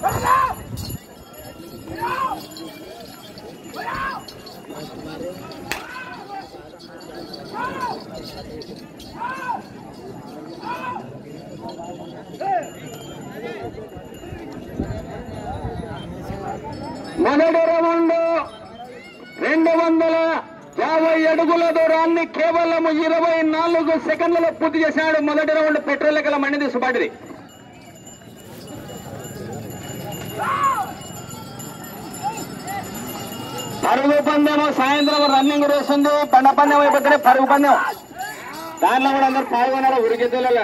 మొదటి రౌండ్ రెండు వందల యాభై అడుగుల దూరాన్ని కేవలం ఇరవై నాలుగు సెకండ్లలో పూర్తి చేశాడు మొదటి రౌండ్ పెట్రోల్ లెక్కల మండిది సుబాటిది పరుగు పందెం సాయంత్రం రన్నింగ్ రేస్ ఉంది పండ పందెం అయిపోతేనే పరుగు పందెం దాంట్లో కూడా అందరు పాల్గొన్నారు ఉరికెత్తులలో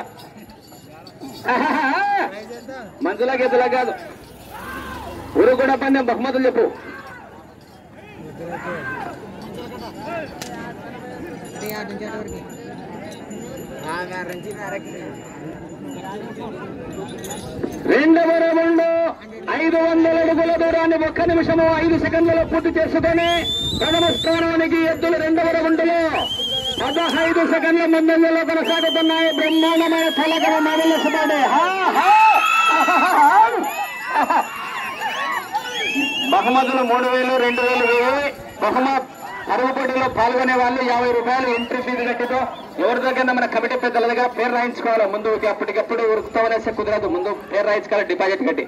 మంచుల గెత్తుల కాదు ఊరు కూడా పందెం బహుమతులు చెప్పు రెండవ రౌండ్ ఐదు వందల అడుగుల దూరాన్ని ఒక్క నిమిషము ఐదు సెకండ్లలో పూర్తి చేసుకొని ప్రథమ స్థానానికి ఎద్దులు రెండవ రౌండ్లో పదహైదు సెకండ్ల ముందంజలో కొనసాగుతున్నాయి బ్రహ్మాండమైన తలకర మామూలు సుమాడే బహుమతులు మూడు వేలు రెండు వేలు వేయి బహుమత్ పరుగు పోటీలో పాల్గొనే వాళ్ళు యాభై రూపాయలు ఎంట్రీ ఫీజు కట్టితో ఎవరి దగ్గర మన కమిటీ పెద్దల దగ్గర పేరు రాయించుకోవాలి ముందు అప్పటికప్పుడు ఉరుకుతామనేసి కుదరదు ముందు పేరు రాయించుకోవాలి డిపాజిట్ కట్టి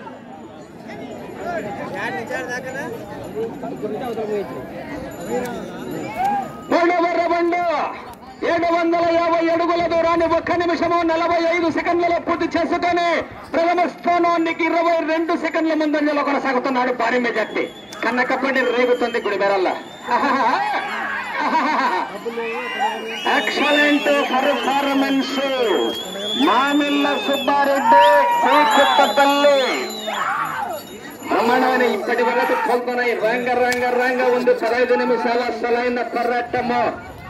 మూడవ రౌండ్ ఏడు వందల యాభై అడుగుల దూరాన్ని ఒక్క నిమిషము నలభై ఐదు సెకండ్లలో పూర్తి చేసుకొని ప్రథమ స్థానానికి ఇరవై రెండు సెకండ్ల ముందంజలో కొనసాగుతున్నాడు భారీ మెజార్టీ కన్నకప్పటి రేగుతుంది గుడి బెరల్ల ఎక్సలెంట్ పర్ఫార్మెన్స్ మామిళ్ళ సుబ్బారెడ్డి శ్రీ కొత్తపల్లి బ్రహ్మాండమైన ఇప్పటి వరకు కోల్కొనాయి రంగ రంగ రంగ ఉంది పదహైదు నిమిషాల అసలైన పోరాటము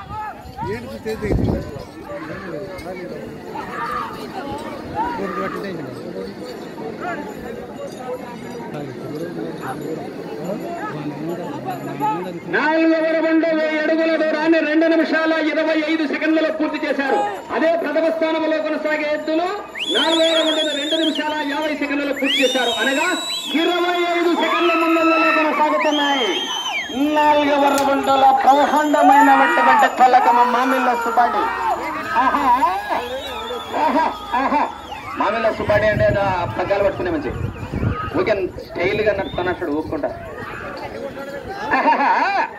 నాలుగవ రౌండ్ వెయ్యి అడుగుల దూరాన్ని రెండు నిమిషాల ఇరవై ఐదు సెకండ్లలో పూర్తి చేశారు అదే ప్రథమ స్థానంలో కొనసాగే ఎద్దులు నాలుగవ రౌండ్ రెండు నిమిషాల యాభై సెకండ్లలో పూర్తి చేశారు అనగా ఇరవై ఐదు సెకండ్ల ముందంలో కొనసాగుతున్నాయి నాలుగవ రౌండ్లో బ్రహ్మాండమైనటువంటి కలకమ మామిళ్ళ సుబాడి ఆహా ఆహా ఆహా మామిళ్ళ సుబాడి అంటే ఏదో పగ్గాలు పట్టుకునే మంచి ఊకే స్టైల్ గా నడుపుతున్నట్టు ఊపుకుంటా ఆహాహా.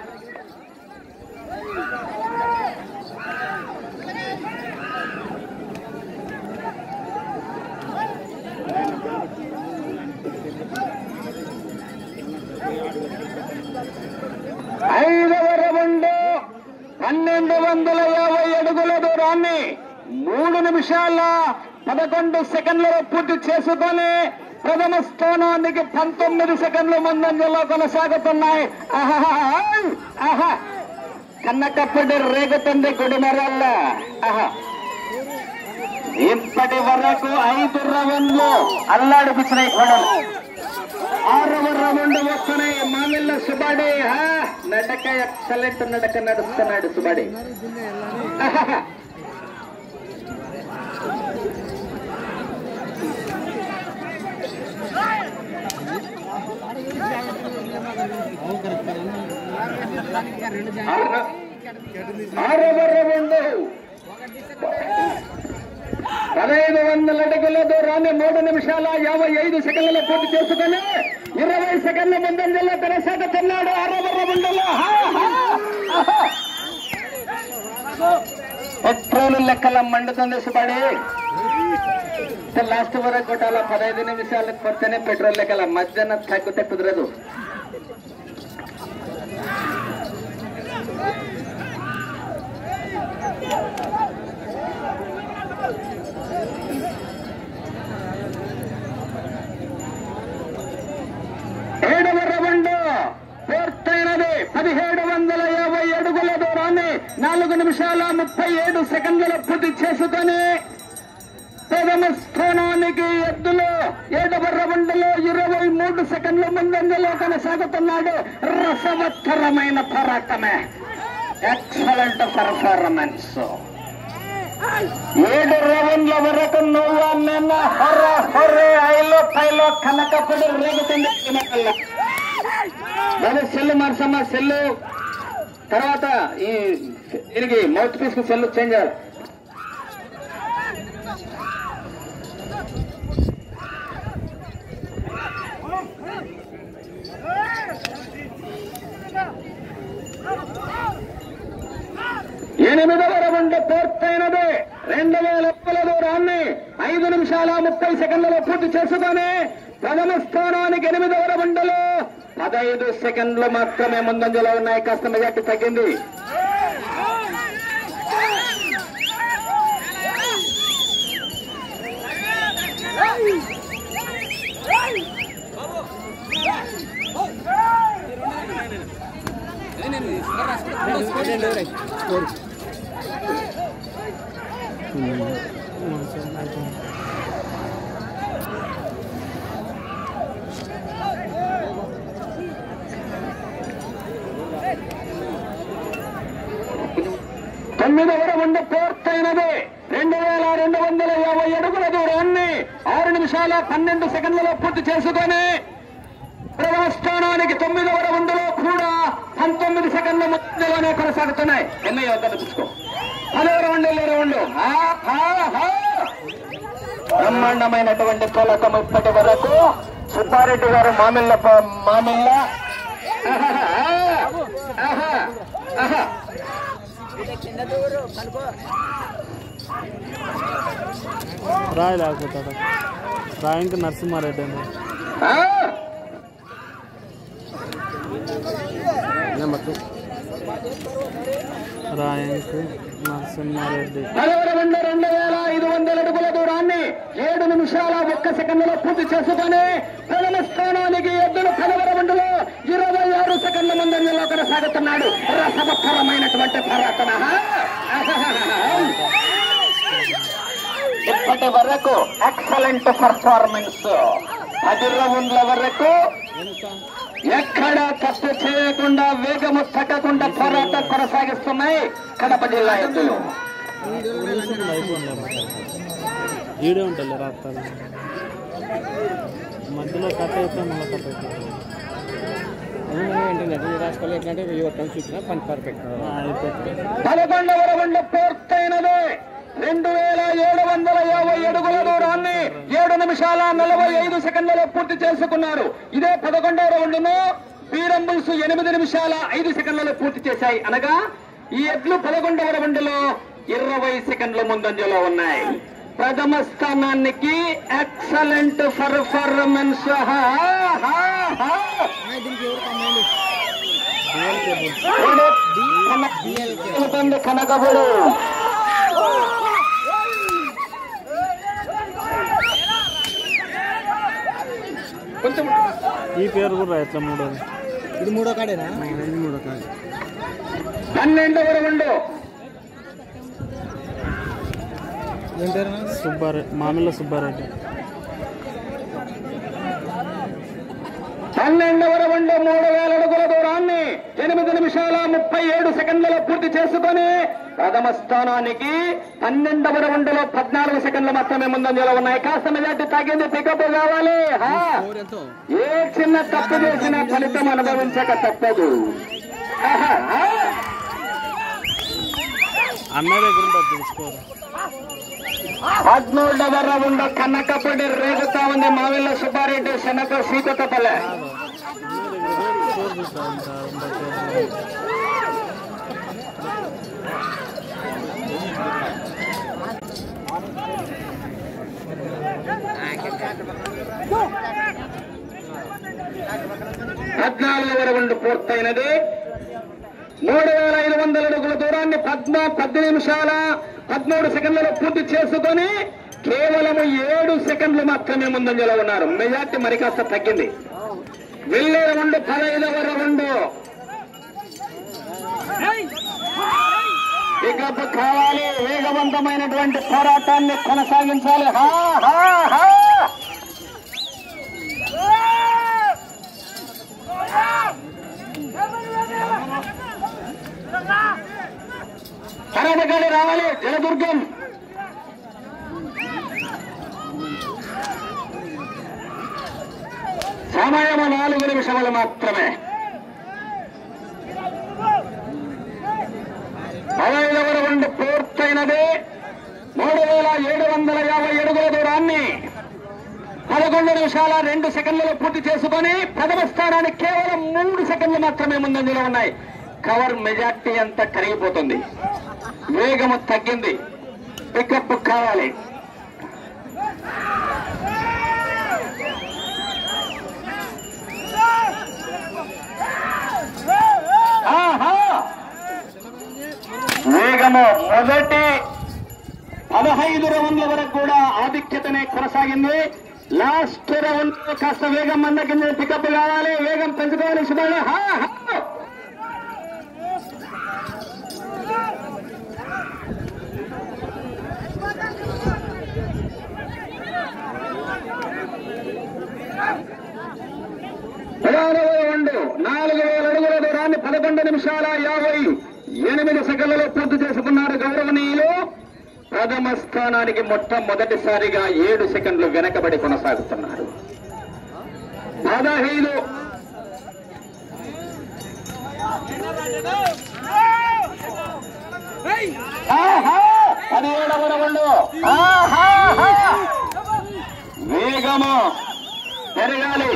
ఐదవ రౌండ్ పన్నెండు వందల యాభై అడుగుల దూరాన్ని మూడు నిమిషాల పదకొండు సెకండ్లలో పూర్తి చేసుకొని ప్రథమ స్థానానికి పంతొమ్మిది సెకండ్ల ముందంజలో కొనసాగుతున్నాయి ఆహా ఆహా కన్నకప్పటి రేగుతుంది గుడిమెరల్ల ఆహా ఇప్పటి వరకు ఐదు రవన్లు అల్లాడిపించినాయి గొడవలు ఆరవ రౌండ్ వస్తున్నాయి మామిళ్ళ సుబాడే హా, నడక ఎక్సలెంట్ నడక నడుస్తున్నాడు సుబాడే ఆహాహా. ఆర- ఆరవ రౌండ్ పదహైదు వందల అడుగుల దూరాన్ని మూడు నిమిషాల యాభై ఐదు సెకండ్లలో పూర్తి చేసుకుని ఇరవై సెకండ్ల ముందంజలో కొనసాగుతున్నాడు ఆరవ రౌండ్లో హా, హా, ఆహా. పెట్రోల్ లెక్కల మండుతుంది సుబడి లాస్ట్ వరకు కొట్టాల పదహైదు నిమిషాలకు కొడితేనే పెట్రోల్ లెక్కల మధ్యాహ్నం తగ్గితే కుదరదు ఏడవ రౌండ్ పూర్తయినది పదిహేడు వందల యాభై అడుగుల దూరాన్ని నాలుగు నిమిషాల ముప్పై ఏడు సెకండ్లలో పూర్తి చేసుకొని ప్రథమ స్థానానికి ఎద్దులు ఏడవ రౌండ్లో ఇరవై మూడు సెకండ్ల ముందంజలో కొనసాగుతున్నాడు రసవత్తరమైన పోరాటమే ఎక్సలెంట్ పర్ఫార్మెన్స్ ఏడు రౌండ్ల వరకు నువ్వు నిన్న హొర్ర హొర్రే ఐలో పైలో కనకప్పుడు రేగుతుంది చిన్నపిల్ల. దాని సెల్లు మార్చమ్మ సెల్లు తర్వాత ఈ దీనికి మౌత్ పీస్ కు సెల్లు చేంజ్ చేయాలి ఎనిమిదవ రౌండ్ పూర్తయినది రెండు వేల ఒక్కల దూరాన్ని ఐదు నిమిషాల ముప్పై సెకండ్లలో పూర్తి చేసుకొని ప్రథమ స్థానానికి ఎనిమిదవ రౌండ్లో పదహైదు సెకండ్లు మాత్రమే ముందంజలో ఉన్నాయి కాస్త మెజార్టీ తగ్గింది తొమ్మిదవ రౌండ్ పూర్తయినది రెండు వేల రెండు వందల యాభై అడుగుల దూరాన్ని ఆరు నిమిషాల పన్నెండు సెకండ్లలో పూర్తి చేసుకొని ప్రథమ స్థానానికి తొమ్మిదవ రౌండ్లో కూడా పంతొమ్మిది సెకండ్ల మధ్యలోనే కొనసాగుతున్నాయి ఎన్నయ్య వద్ద చూసుకో పదో రౌండ్ వెళ్ళే రౌండ్ ఆ, ఆ, ఆ. బ్రహ్మాండమైనటువంటి పోలకం ఇప్పటి వరకు సుబ్బారెడ్డి గారు మామిళ్ళ ప- మామిళ్ళ ఆహా, ఆహా, ఆహా. రాయి లేకపోతాడు రాయంకి నరసింహారెడ్డి అండి ఆ. రాయంకి నరసింహారెడ్డి పదవ రెండు రెండు వేల ఐదు వందల అడుగుల దూరాన్ని ఏడు నిమిషాల ఒక్క సెకండ్లలో పూర్తి చేసుకొని ప్రథమ స్థానానికి ఎద్దులు పదవ రౌండ్లో ఇరవై ఆరు సెకండ్ల ముందంజలో కొనసాగుతున్నాడు రసవత్తరమైనటువంటి పోరాటన ఇప్పటి వరకు ఎక్సలెంట్ పర్ఫార్మెన్స్ పది రౌండ్ల వరకు ఎక్కడ తప్పు చేయకుండా వేగము తగ్గకుండా పోరాటం కొనసాగిస్తున్నాయి కడప జిల్లా ఎద్దులు ఈడే ఉంటుంది రాత్రాలు మధ్యలో కట్ అయితే మళ్ళీ కట్ అవుతుంది రాసుకోవాలి ఎట్లంటే వెయ్యి ఒక్కలు చూసిన పని పర్ఫెక్ట్ అయిపోతుంది పదకొండవ రౌండ్ పూర్తయినది రెండు వేల ఏడు వందల యాభై అడుగుల దూరాన్ని ఏడు నిమిషాల నలభై ఐదు సెకండ్లలో పూర్తి చేసుకున్నారు ఇదే పదకొండవ రౌండ్ను బీరంబుల్స్ ఎనిమిది నిమిషాల ఐదు సెకండ్లలో పూర్తి చేశాయి అనగా ఈ ఎడ్లు పదకొండవ రౌండ్లో ఇరవై సెకండ్ల ముందంజలో ఉన్నాయి ప్రథమ స్థానానికి ఎక్సలెంట్ పర్ఫార్మెన్స్ కనకబడు కొంచెం ఈ పేరు కూడా ఎట్లా మూడోది ఇది మూడో కాడేనా ఇది మూడో కాడే పన్నెండవ రౌండ్ ఏం పేరు సుబ్బారెడ్డి మామిళ్ళ సుబ్బారెడ్డి పన్నెండవ రౌండ్ మూడు వేల అడుగుల దూరాన్ని ఎనిమిది నిమిషాల ముప్పై ఏడు సెకండ్లలో పూర్తి చేసుకొని ప్రథమ స్థానానికి పన్నెండవ రౌండ్లో పద్నాలుగు సెకండ్లు మాత్రమే ముందంజలో ఉన్నాయి కాస్త మెజార్టీ తగ్గింది పికప్ కావాలి హా. ఎంతో ఏ చిన్న తప్పు చేసినా ఫలితం అనుభవించక తప్పదు ఆహా, ఆ. అన్నయ్య దగ్గర ఉంటుంది తెలుసుకోరు పద్మూడవ రౌండ్ కన్నకపడి రేగుతా ఉంది మావిళ్ళ సుబ్బారెడ్డి శనక సీకొత్తపల్లె అన్నయ్య దగ్గర స్కోర్ చూస్తా ఇంకా ఉండదు. పద్నాలుగవ రౌండ్ పూర్తయినది మూడు వేల ఐదు వందల అడుగుల దూరాన్ని పద్మ పది నిమిషాల పదమూడు సెకండ్లలో పూర్తి చేసుకొని కేవలం ఏడు సెకండ్లు మాత్రమే ముందంజలో ఉన్నారు మెజార్టీ మరి కాస్త తగ్గింది వెళ్ళే రౌండ్ పదహైదవ రౌండ్ పికప్ కావాలి వేగవంతమైనటువంటి పోరాటాన్ని కొనసాగించాలి హా హా హా కరాటగాడి రావాలి జలదుర్గం సమయం నాలుగు నిమిషములు మాత్రమే పదహైదవ రౌండ్ పూర్తయినది మూడు వేల ఏడు వందల యాభై అడుగుల దూరాన్ని పదకొండు నిమిషాల రెండు సెకండ్లలో పూర్తి చేసుకొని ప్రథమ స్థానానికి కేవలం మూడు సెకండ్లు మాత్రమే ముందంజలో ఉన్నాయి కవర్ మెజార్టీ అంతా కరిగిపోతుంది వేగము తగ్గింది పికప్ కావాలి ఆహా! వేగము మొదటి పదహైదు రౌండ్ల వరకు కూడా ఆధిక్యతనే కొనసాగింది లాస్ట్ రౌండ్ కాస్త వేగం మందకింది పికప్ కావాలి వేగం పెంచుకోవాలి సుధాలు హా, హా. పదహారవ రౌండ్ నాలుగు వేల అడుగుల దూరాన్ని పదకొండు నిమిషాల యాభై ఎనిమిది సెకండ్లలో పూర్తి చేసుకున్నారు గౌరవనీయులు ప్రథమ స్థానానికి మొట్టమొదటిసారిగా ఏడు సెకండ్లు వెనకబడి కొనసాగుతున్నారు పదహైదు ఆహా! పదిహేడవ రౌండ్ ఆహాహా! వేగము పెరగాలి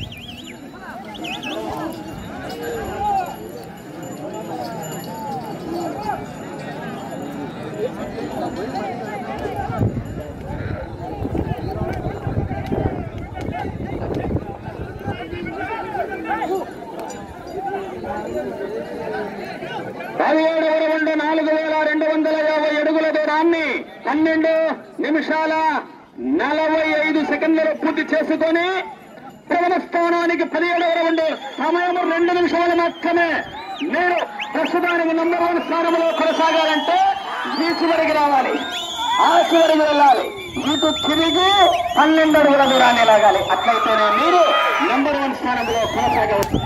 పదిహేడవ రౌండ్ నాలుగు వేల రెండు వందల యాభై అడుగుల దూరాన్ని పన్నెండు నిమిషాల నలభై ఐదు సెకండ్లలో పూర్తి చేసుకొని ప్రథమ స్థానానికి పదిహేడవ రౌండ్ సమయం రెండు నిమిషాలు మాత్రమే మీరు ప్రస్తుతానికి నంబర్ వన్ స్థానంలో కొనసాగాలంటే ఈ చివరికి రావాలి ఆ చివరికి వెళ్ళాలి ఇటు తిరిగి పన్నెండు అడుగుల దూరాన్ని లాగాలి అట్లయితేనే మీరు నంబర్ వన్ స్థానంలో కొనసాగవచ్చు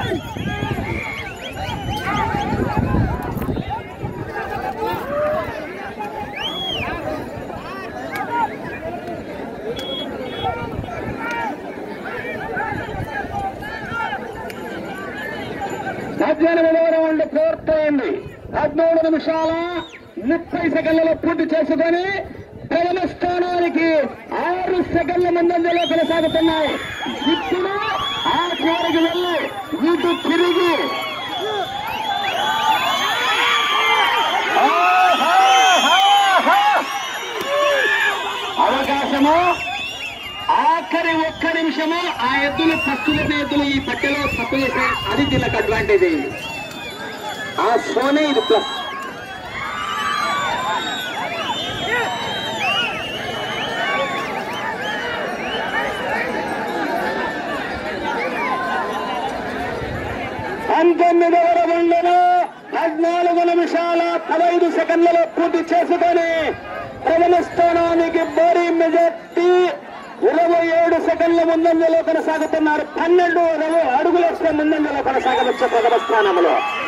పద్దెనిమిదవ రౌండ్ పూర్తయింది పద్మూడు నిమిషాల ముప్పై సెకండ్లలో పూర్తి చేసుకొని ప్రథమ స్థానానికి ఆరు సెకండ్ల ముందంజలో కొనసాగుతున్నాయి ఇప్పుడు ఆ చివరికి వెళ్ళి ఇటు తిరిగి ఆహాహాహా! అవకాశము ఆఖరి ఒక్క నిమిషము ఆ ఎద్దులు ఫస్టులైన ఎద్దులు ఈ పట్టెలో తప్పు చేసే అది దీనికి అడ్వాంటేజ్ అయింది ఆ సోనే ఇది ప్లస్ పంతొమ్మిదవ రౌండ్లో పద్నాలుగు నిమిషాల పదహైదు సెకండ్లలో పూర్తి చేసుకొని ప్రథమ స్థానానికి భారీ మెజార్టీ ఇరవై ఏడు సెకండ్ల ముందంజలో కొనసాగుతున్నారు పన్నెండు అడుగులు వస్తే ముందంజలో కొనసాగవచ్చు ప్రథమ స్థానంలో